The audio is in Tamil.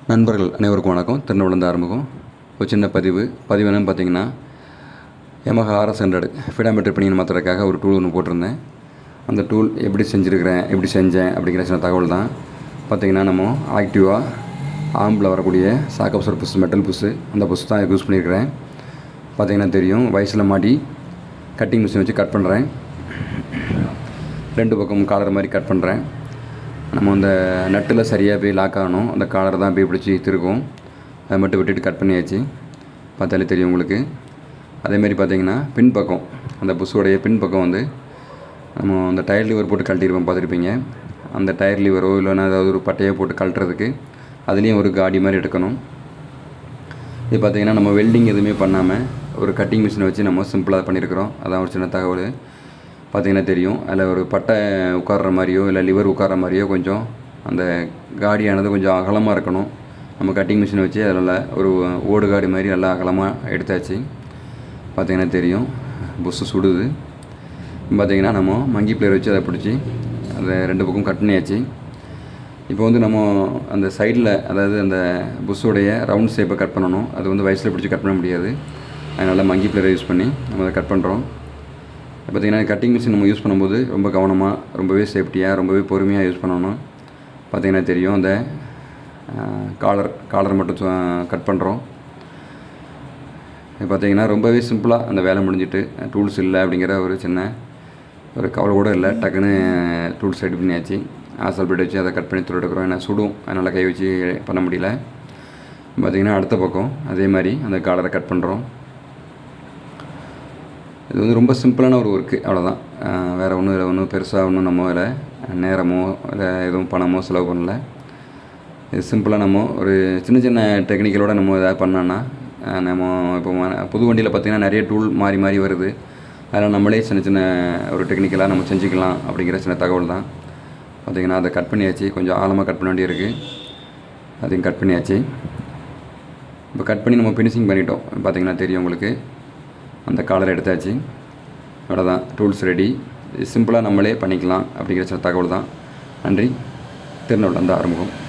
நண்பர்கள் அனைவருக்கும் வணக்கம் திருநெல்வேலிருந்து ஆரம்பிக்கும் ஒரு சின்ன பதிவு பதிவு என்னன்னு பார்த்தீங்கன்னா Yamaha ஆர்எஸ் ஹண்ட்ரட் ஃபிடாமீட்டர் பண்ணி மாற்றுறதுக்காக ஒரு டூல் ஒன்று போட்டிருந்தேன் அந்த டூல் எப்படி செஞ்சுருக்கிறேன் எப்படி செஞ்சேன் அப்படிங்கிற சின்ன தகவல் தான் பார்த்தீங்கன்னா நம்ம ஆக்டிவாக ஆம்பில் வரக்கூடிய சாக்கப்சர் புஷ் மெட்டல் புஷ்ஷு அந்த புஷ் தான் யூஸ் பண்ணியிருக்கிறேன் பார்த்தீங்கன்னா தெரியும் வயசில் மாட்டி கட்டிங் மிஷின் வச்சு கட் பண்ணுறேன் ரெண்டு பக்கம் காலர் மாதிரி கட் பண்ணுறேன் நம்ம அந்த நட்டில் சரியாக போய் லாக் ஆகணும் அந்த காலரை தான் போய் பிடிச்சி திருக்கும் அதை மட்டும் விட்டுட்டு கட் பண்ணியாச்சு பார்த்தாலே தெரியும் உங்களுக்கு அதேமாரி பார்த்தீங்கன்னா பின் பக்கம் அந்த புஷ்ஷோடைய பின் பக்கம் வந்து நம்ம அந்த டயர் லிவர் போட்டு கழட்டிருப்போம் பார்த்துருப்பீங்க அந்த டயர் லிவரோ இல்லைன்னா ஏதாவது ஒரு பட்டையோ போட்டு கழட்டுறதுக்கு அதுலேயும் ஒரு காடி மாதிரி எடுக்கணும் இது பார்த்தீங்கன்னா நம்ம வெல்டிங் எதுவுமே பண்ணாமல் ஒரு கட்டிங் மிஷினை வச்சு நம்ம சிம்பிளாக பண்ணியிருக்கிறோம் அதான் ஒரு சின்ன தகவல் பார்த்தீங்கன்னா தெரியும் அதில் ஒரு பட்டை உட்கார்ற மாதிரியோ இல்லை லிவர் உட்கார்ற மாதிரியோ கொஞ்சம் அந்த காடியானது கொஞ்சம் அகலமாக இருக்கணும் நம்ம கட்டிங் மிஷினை வச்சு அதில் ஒரு ஓடு காடி மாதிரி நல்லா அகலமாக எடுத்தாச்சு பார்த்தீங்கன்னா தெரியும் புஷ்ஷு சுடுது பார்த்தீங்கன்னா நம்ம மங்கி பிளேயர் வச்சு அதை பிடிச்சி அதை ரெண்டு பக்கம் கட் பண்ணியாச்சு இப்போ வந்து நம்ம அந்த சைடில் அதாவது அந்த புஷ்ஷோடைய ரவுண்ட் ஷேப்பை கட் பண்ணணும் அது வந்து வயசில் பிடிச்சி கட் பண்ண முடியாது அதனால் மங்கி பிளேயரை யூஸ் பண்ணி நம்ம அதை கட் பண்ணுறோம் பார்த்திங்கன்னா கட்டிங் மிஷின் நம்ம யூஸ் பண்ணும்போது ரொம்ப கவனமாக ரொம்பவே சேஃப்டியாக ரொம்பவே பொறுமையாக யூஸ் பண்ணணும் பார்த்திங்கன்னா தெரியும் அந்த காலர் காலர் மட்டும் கட் பண்ணுறோம் இது பார்த்திங்கன்னா ரொம்பவே சிம்பிளாக அந்த வேலை முடிஞ்சிட்டு டூல்ஸ் இல்லை அப்படிங்கிற ஒரு சின்ன ஒரு கவலை கூட இல்லை டக்குன்னு டூல்ஸ் ரெடி பண்ணியாச்சு ஆசல் பிளேட் வச்சு அதை கட் பண்ணி துருடுக்கிறோம் ஏன்னா சுடும் அதனால் கை வச்சு பண்ண முடியல பார்த்திங்கன்னா அடுத்த பக்கம் அதே மாதிரி அந்த காலரை கட் பண்ணுறோம் இது வந்து ரொம்ப சிம்பிளான ஒரு ஒர்க்கு அவ்வளோதான் வேறு ஒன்றும் இதில் ஒன்றும் பெருசாக ஒன்றும் நம்ம இதில் நேரமோ இல்லை எதுவும் பணமோ செலவு பண்ணல இது சிம்பிளாக நம்ம ஒரு சின்ன சின்ன டெக்னிக்கலோட நம்ம எதாவது பண்ணோன்னா நம்ம இப்போ ம- புது வண்டியில் பார்த்திங்கன்னா நிறைய டூல் மாறி மாறி வருது அதில் நம்மளே சின்ன சின்ன ஒரு டெக்னிக்கலாக நம்ம செஞ்சுக்கலாம் அப்படிங்கிற சின்ன தகவல் தான் பார்த்திங்கன்னா அதை கட் பண்ணியாச்சு கொஞ்சம் ஆழமாக கட் பண்ண வேண்டியிருக்கு அதையும் கட் பண்ணியாச்சு இப்போ கட் பண்ணி நம்ம ஃபினிஷிங் பண்ணிட்டோம் பார்த்திங்கன்னா தெரியும் உங்களுக்கு அந்த காலர் எடுத்தாச்சு அவ்வளோதான் டூல்ஸ் ரெடி சிம்பிளாக நம்மளே பண்ணிக்கலாம் அப்படிங்கிற சில தகவல் தான் நன்றி திருநெல்வேலிருந்து ஆரம்பம்